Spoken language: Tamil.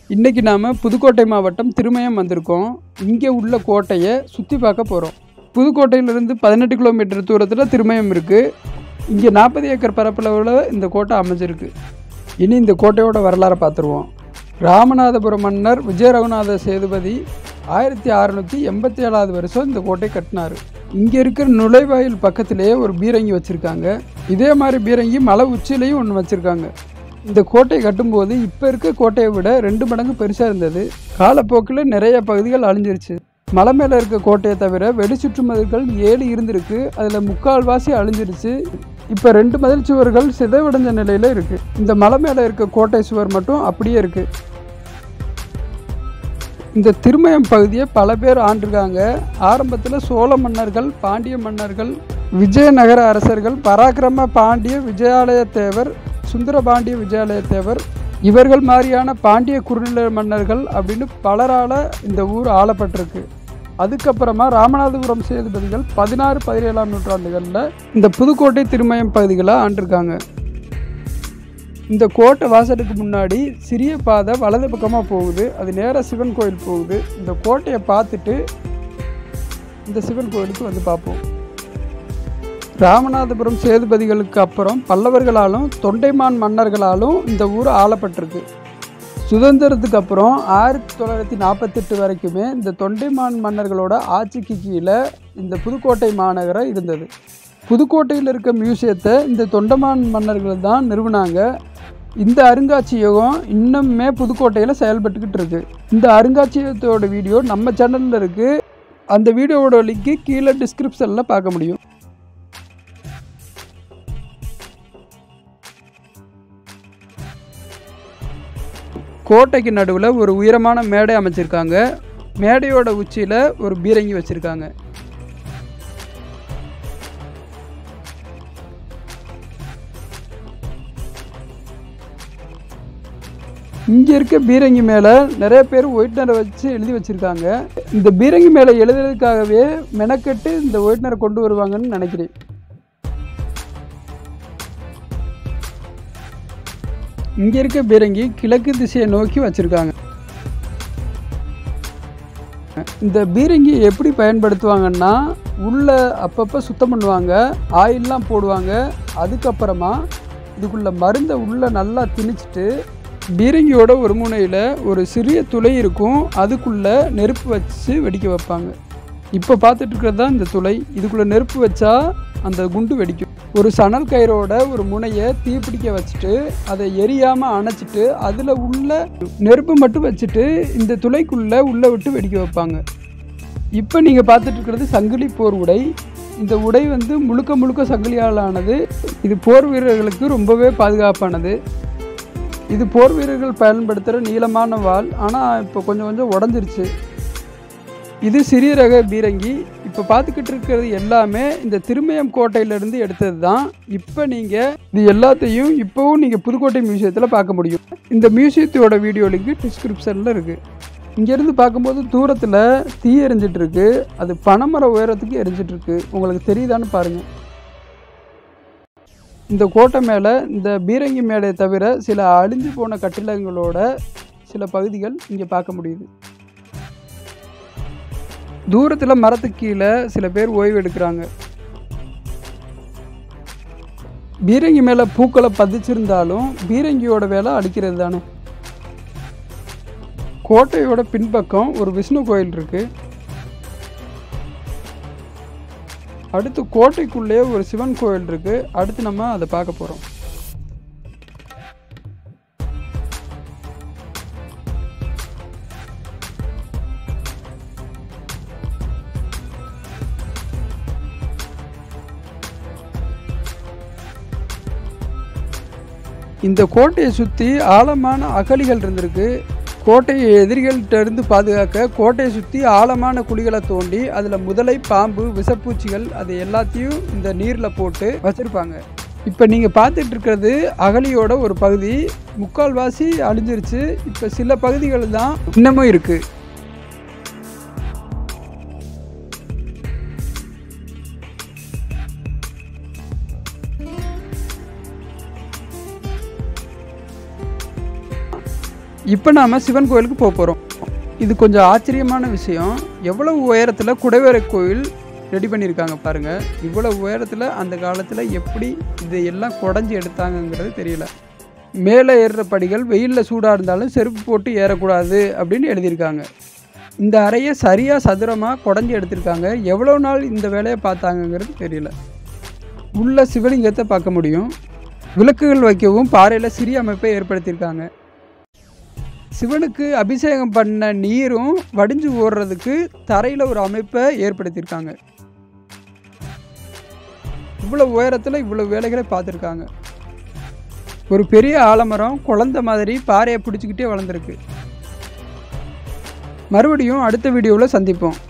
இன்றைக்கி நாம் புதுக்கோட்டை மாவட்டம் திருமயம் வந்திருக்கோம் இங்கே உள்ள கோட்டையை சுற்றி பார்க்க போகிறோம் புதுக்கோட்டையிலிருந்து பதினெட்டு கிலோமீட்டர் தூரத்தில் திருமயம் இருக்குது இங்கே நாற்பது ஏக்கர் பரப்பளவில் இந்த கோட்டை அமைஞ்சிருக்கு இனி இந்த கோட்டையோட வரலாறை பார்த்துருவோம் ராமநாதபுரம் மன்னர் விஜய ரகுநாத சேதுபதி ஆயிரத்தி அறநூற்றி எண்பத்தி ஏழாவது வருஷம் இந்த கோட்டை கட்டினார் இங்கே இருக்கிற நுழைவாயில் பக்கத்திலேயே ஒரு பீரங்கி வச்சுருக்காங்க இதே மாதிரி பீரங்கி மலை உச்சிலையும் ஒன்று வச்சுருக்காங்க இந்த கோட்டை கட்டும்போது இப்போ இருக்க கோட்டையை விட ரெண்டு மடங்கு பெருசாக இருந்தது காலப்போக்கில் நிறைய பகுதிகள் அழிஞ்சிருச்சு மலை மேலே இருக்க கோட்டையை தவிர வெடிச்சுற்று மதில்கள் ஏழு இருந்திருக்கு அதில் முக்கால்வாசி அழிஞ்சிருச்சு இப்போ ரெண்டு மதில் சுவர்கள் சிதைவடைஞ்ச நிலையில் இருக்குது இந்த மலை மேலே இருக்க கோட்டை சுவர் மட்டும் அப்படியே இருக்குது இந்த திருமயம் பகுதியை பல பேர் ஆண்டிருக்காங்க ஆரம்பத்தில் சோழ மன்னர்கள் பாண்டிய மன்னர்கள் விஜயநகர அரசர்கள் பராக்கிரம பாண்டிய விஜயாலய தேவர் சுந்தரபாண்டிய விஜயாலய தேவர் இவர்கள் மாதிரியான பாண்டிய குறுநில மன்னர்கள் அப்படின்னு பலரால் இந்த ஊர் ஆளப்பட்டிருக்கு அதுக்கப்புறமா ராமநாதபுரம் சேதுபதிகள் பதினாறு பதினேழாம் நூற்றாண்டுகளில் இந்த புதுக்கோட்டை திருமயம் பகுதிகளை ஆண்டிருக்காங்க இந்த கோட்டை வாசலுக்கு முன்னாடி சிறிய பாதை வலது பக்கமாக போகுது அது நேராக சிவன் கோயில் போகுது இந்த கோட்டையை பார்த்துட்டு இந்த சிவன் கோயிலுக்கு வந்து பார்ப்போம் ராமநாதபுரம் சேதுபதிகளுக்கு அப்புறம் பல்லவர்களாலும் தொண்டைமான் மன்னர்களாலும் இந்த ஊர் ஆளப்பட்டிருக்கு சுதந்திரத்துக்கு அப்புறம் ஆயிரத்தி தொள்ளாயிரத்தி நாற்பத்தெட்டு வரைக்குமே இந்த தொண்டைமான் மன்னர்களோட ஆட்சிக்கு கீழே இந்த புதுக்கோட்டை மாநகரம் இருந்தது புதுக்கோட்டையில் இருக்க மியூசியத்தை இந்த தொண்டைமான் மன்னர்கள் தான் நிறுவனாங்க இந்த அருங்காட்சியகம் இன்னுமே புதுக்கோட்டையில் செயல்பட்டுக்கிட்டு இருக்கு இந்த அருங்காட்சியகத்தோட வீடியோ நம்ம சேனலில் இருக்குது அந்த வீடியோவோட லிங்க்கு கீழே டிஸ்கிரிப்ஷனில் பார்க்க முடியும் கோட்டைக்கு நடுவில் ஒரு உயரமான மேடை அமைச்சிருக்காங்க மேடையோட உச்சியில் ஒரு பீரங்கி வச்சுருக்காங்க இங்கே இருக்க பீரங்கி மேலே நிறைய பேர் ஒயிட்னரை வச்சு எழுதி வச்சுருக்காங்க இந்த பீரங்கி மேலே எழுதுறதுக்காகவே மெனக்கெட்டு இந்த ஒயிட்னரை கொண்டு வருவாங்கன்னு நினைக்கிறேன் இங்கே இருக்க பீரங்கி கிழக்கு திசையை நோக்கி வச்சுருக்காங்க இந்த பீரங்கி எப்படி பயன்படுத்துவாங்கன்னா உள்ளே அப்பப்போ சுத்தம் பண்ணுவாங்க ஆயிலெலாம் போடுவாங்க அதுக்கப்புறமா இதுக்குள்ள மருந்தை உள்ளே நல்லா திணிச்சிட்டு பீரங்கியோட ஒரு முனையில் ஒரு சிறிய துளை இருக்கும் அதுக்குள்ளே நெருப்பு வச்சு வெடிக்க வைப்பாங்க இப்போ பார்த்துட்டு இருக்கிறது தான் இந்த துளை இதுக்குள்ளே நெருப்பு வச்சா அந்த குண்டு வெடிக்கும் ஒரு சணல் கயிறோட ஒரு முனையை தீப்பிடிக்க வச்சுட்டு அதை எரியாமல் அணைச்சிட்டு அதில் உள்ள நெருப்பு மட்டும் வச்சுட்டு இந்த துளைக்குள்ளே உள்ளே விட்டு வெடிக்க வைப்பாங்க இப்போ நீங்கள் பார்த்துட்டு இருக்கிறது சங்கிலி போர் உடை இந்த உடை வந்து முழுக்க முழுக்க சங்கிலியால் ஆனது இது போர் வீரர்களுக்கு ரொம்பவே பாதுகாப்பானது இது போர் வீரர்கள் பயன்படுத்துகிற நீளமான வாள் ஆனால் இப்போ கொஞ்சம் கொஞ்சம் உடஞ்சிருச்சு இது சிறிய ரக பீரங்கி இப்போ பார்த்துக்கிட்டு இருக்கிறது எல்லாமே இந்த திருமயம் கோட்டையிலேருந்து எடுத்தது தான் இப்போ நீங்கள் இது எல்லாத்தையும் இப்போவும் நீங்கள் புதுக்கோட்டை மியூசியத்தில் பார்க்க முடியும் இந்த மியூசியத்தோட வீடியோ லிங்க் டிஸ்கிரிப்ஷனில் இருக்குது இங்கேருந்து பார்க்கும்போது தூரத்தில் தீ எரிஞ்சிட்டு இருக்கு அது பனைமர உயரத்துக்கு எரிஞ்சிட்டு இருக்கு உங்களுக்கு தெரியுதான்னு பாருங்கள் இந்த கோட்டை மேலே இந்த பீரங்கி மேலே தவிர சில அழிஞ்சு போன கட்டிடங்களோட சில பகுதிகள் இங்கே பார்க்க முடியுது தூரத்தில் மரத்துக்கு கீழே சில பேர் ஓய்வு எடுக்கிறாங்க பீரங்கி மேலே பூக்களை பதிச்சிருந்தாலும் பீரங்கியோட வேலை அடிக்கிறது தானே கோட்டையோட பின்பக்கம் ஒரு விஷ்ணு கோயில் இருக்கு அடுத்து கோட்டைக்குள்ளே ஒரு சிவன் கோயில் இருக்கு அடுத்து நம்ம அதை பார்க்க போகிறோம் இந்த கோட்டையை சுற்றி ஆழமான அகழிகள் இருந்திருக்கு கோட்டையை எதிரிகள்கிட்ட இருந்து பாதுகாக்க கோட்டையை சுற்றி ஆழமான குழிகளை தோண்டி அதில் முதலை பாம்பு விஷப்பூச்சிகள் அது எல்லாத்தையும் இந்த நீரில் போட்டு வச்சுருப்பாங்க இப்போ நீங்கள் பார்த்துட்டு இருக்கிறது அகழியோட ஒரு பகுதி முக்கால்வாசி அழிஞ்சிருச்சு இப்போ சில பகுதிகள் தான் இன்னமும் இருக்குது இப்போ நாம் சிவன் கோயிலுக்கு போக போகிறோம் இது கொஞ்சம் ஆச்சரியமான விஷயம் எவ்வளவு உயரத்தில் குடைவரை கோயில் ரெடி பண்ணியிருக்காங்க பாருங்கள் இவ்வளவு உயரத்தில் அந்த காலத்தில் எப்படி இதையெல்லாம் குடஞ்சி எடுத்தாங்கங்கிறது தெரியல மேலே ஏறுற படிகள் வெயிலில் சூடாக இருந்தாலும் செருப்பு போட்டு ஏறக்கூடாது அப்படின்னு எழுதியிருக்காங்க இந்த அறையை சரியாக சதுரமாக குடஞ்சி எடுத்திருக்காங்க எவ்வளோ நாள் இந்த வேலையை பார்த்தாங்கங்கிறது தெரியல உள்ள சிவலிங்கத்தை பார்க்க முடியும் விளக்குகள் வைக்கவும் பாறையில் சிறிய அமைப்பை ஏற்படுத்தியிருக்காங்க சிவனுக்கு அபிஷேகம் பண்ண நீரும் வடிஞ்சு ஓடுறதுக்கு தரையில் ஒரு அமைப்பை ஏற்படுத்தியிருக்காங்க இவ்வளோ உயரத்தில் இவ்வளோ வேலைகளை பார்த்துருக்காங்க ஒரு பெரிய ஆலமரம் குழந்த மாதிரி பாறையை பிடிச்சிக்கிட்டே வளர்ந்துருக்கு மறுபடியும் அடுத்த வீடியோவில் சந்திப்போம்